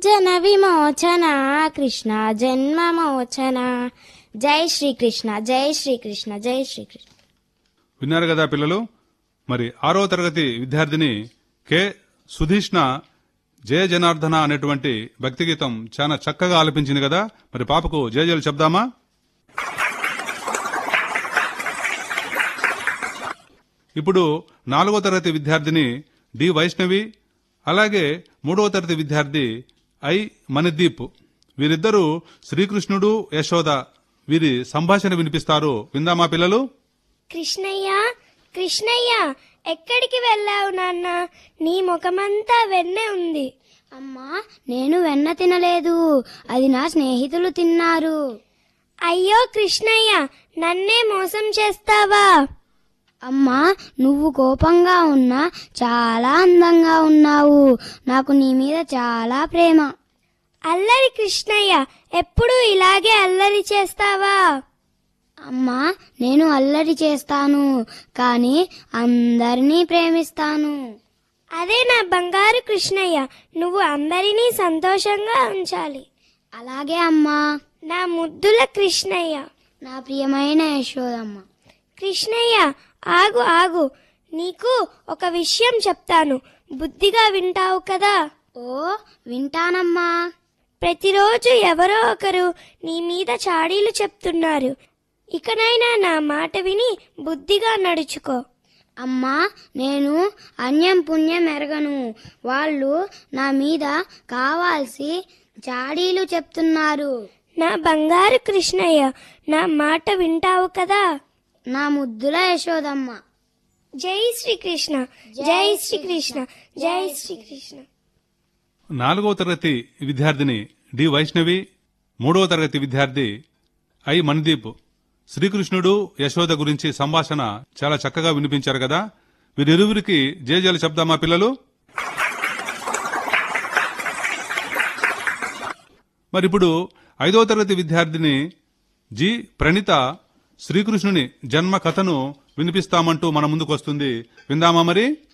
జన విమోచన కృష్ణ జన్మమోచన జై శ్రీకృష్ణ జై శ్రీకృష్ణ జై శ్రీకృష్ణ విన్నారు కదా పిల్లలు మరి ఆరో తరగతి విద్యార్థిని కె సుధీష్ణ జయ జనార్దన అనేటువంటి భక్తి గీతం చాలా చక్కగా ఆలపించింది కదా మరి పాపకు జయజలు చెప్దామా ఇప్పుడు నాలుగో తరగతి విద్యార్థిని డి వైష్ణవి అలాగే మూడవ తరగతి విద్యార్థి ఐ మణిదీప్ వీరిద్దరూ శ్రీకృష్ణుడు యశోద వీరి సంభాషణ వినిపిస్తారు విందామా పిల్లలు కృష్ణయ్య కృష్ణయ్య ఎక్కడికి వెళ్ళావు నాన్న నీ ముఖమంతా వెన్నె ఉంది అమ్మా నేను వెన్న తినలేదు అది నా స్నేహితులు తిన్నారు అయ్యో కృష్ణయ్య నన్నే మోసం చేస్తావా అమ్మా నువ్వు కోపంగా ఉన్నా చాలా అందంగా ఉన్నావు నాకు నీ మీద చాలా ప్రేమ అల్లరి కృష్ణయ్య ఎప్పుడు ఇలాగే అల్లరి చేస్తావా అమ్మా నేను అల్లరి చేస్తాను కానీ అందరినీ ప్రేమిస్తాను అదే నా బంగారు కృష్ణయ్య నువ్వు అందరినీ సంతోషంగా ఉంచాలి అలాగే అమ్మా నా ముద్దుల కృష్ణయ్య నా ప్రియమైన యశోదమ్మ కృష్ణయ్య ఆగు ఆగు నీకు ఒక విషయం చెప్తాను బుద్ధిగా వింటావు కదా ఓ వింటానమ్మా ప్రతిరోజు ఎవరో ఒకరు నీ మీద చాడీలు చెప్తున్నారు ఇకనైనా నా మాట విని బుద్ధిగా నడుచుకో అమ్మా నేను అన్యం పుణ్యం ఎరగను వాళ్ళు నా మీద కావాల్సి చాడీలు చెప్తున్నారు నా బంగారు కృష్ణయ్య నా మాట వింటావు కదా నా ముద్దుల యశోదమ్మ జై శ్రీకృష్ణ జై శ్రీకృష్ణ జై శ్రీకృష్ణ నాలుగవ తరగతి విద్యార్థిని డి వైష్ణవి మూడవ తరగతి విద్యార్థి ఐ మణిదీప్ శ్రీకృష్ణుడు యశోద గురించి సంభాషణ చాలా చక్కగా వినిపించారు కదా వీరిరువురికి జేజేలు చెప్దామా పిల్లలు మరి ఇప్పుడు ఐదవ తరగతి విద్యార్థిని జి ప్రణిత శ్రీకృష్ణుని జన్మ కథను వినిపిస్తామంటూ మన ముందుకు వస్తుంది విందామా మరి